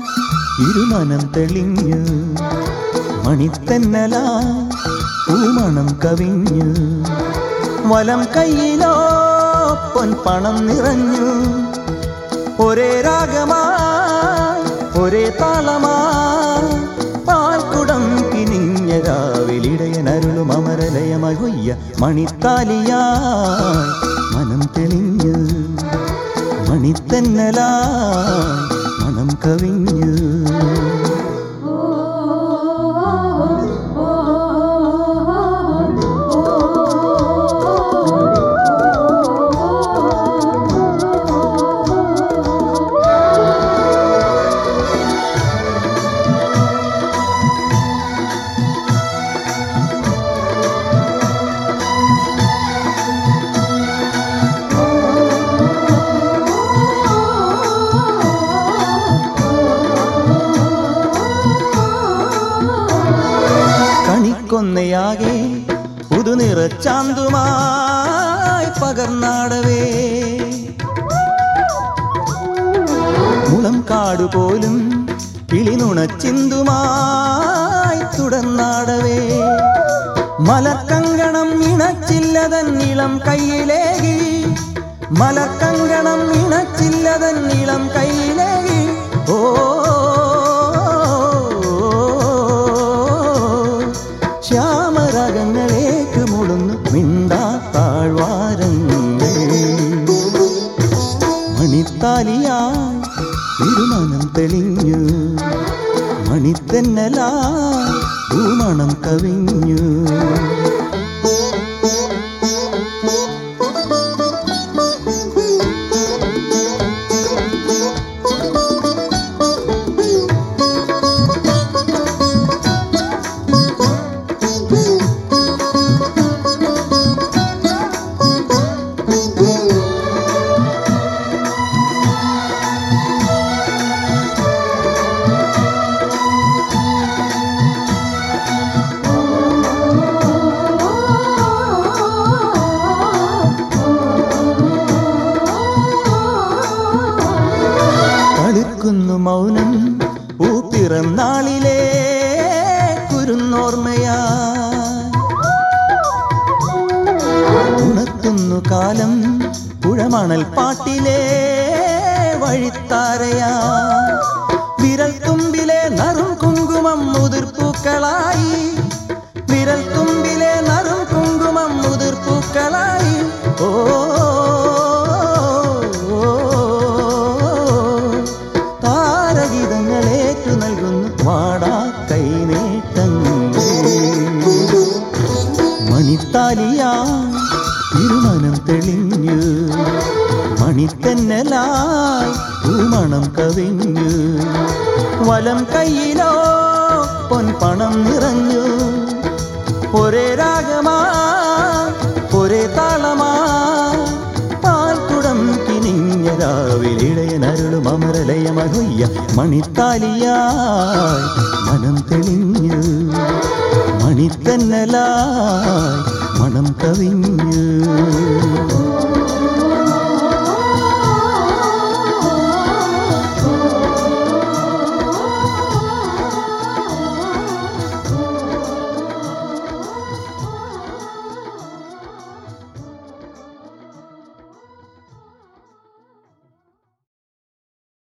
ഇരുമനം തെളിഞ്ഞു മണിത്തെന്നല പൂമണം കവിഞ്ഞു വലം കയ്യിലോ പൊൻപണം നിറഞ്ഞു ഒരേ രാഗമായി ഒരേ താളമായി പാൽക്കുടം കിനിഞ്ഞ രാവിലിടയനരുളും അമരലയമായി ഹൊയ്യ മണിത്താലിയായി മനം തെളിഞ്ഞു മണിത്തെന്നലായി മണം കവിഞ്ഞു കണിക്കൊന്നയാകെ പുതുനിറച്ചാന്തുമായി പകർന്നാടവേ മുളം കാടുപോലും കിളിനുണച്ചിന്തുമായി തുടർന്നാടവേ മലക്കങ്കണം ഇണച്ചില്ലതൻ ഇളം കയ്യിലേകി മലക്കങ്കണം ഇണച്ചില്ലതൻ ഇളം കയ്യിലേകി ഓ ശ്യാമരാഗങ്ങളേക്ക് മുളുന്നു മിണ്ടാ താഴ്വാരങ്ങൾ മണിത്താലിയായി തിരുമണം തെളിഞ്ഞു മണിത്തെന്നലായി പൂമണം കവിഞ്ഞു തടുക്കുന്നു മൗനം പൂപ്പിറന്നാളിലെ കുരുന്നോർമ്മയാ ഉണർത്തുന്നു കാലം പുഴമണൽ പാട്ടിലെ വഴിത്താരയാ വിരൽ തുമ്പിലെ നറും കുങ്കുമം മുതിർപ്പൂക്കളായി വിരൽ തുമ്പിലെ നറും കുങ്കുമം മുതിർപ്പൂക്കളായി ഓ താരഗീതങ്ങളേറ്റു നൽകുന്നു വാടാ കൈനീട്ടങ്ങൾ മണിത്താലിയായി തിരുമനം തെളിഞ്ഞു മണിത്തെന്നലായി പൂമണം കവിഞ്ഞു വലം കയ്യിലോ പൊൻപണം നിറഞ്ഞു ഒരേ രാഗമാ ഒരേ താളമാ പാൽക്കുടം കിനിഞ്ഞ രാവിലിടയനരുളും അമരലയമഹൊയ്യ മണിത്താലിയായി മനം തെളിഞ്ഞു മണിത്തന്നലായി മണം കവിഞ്ഞു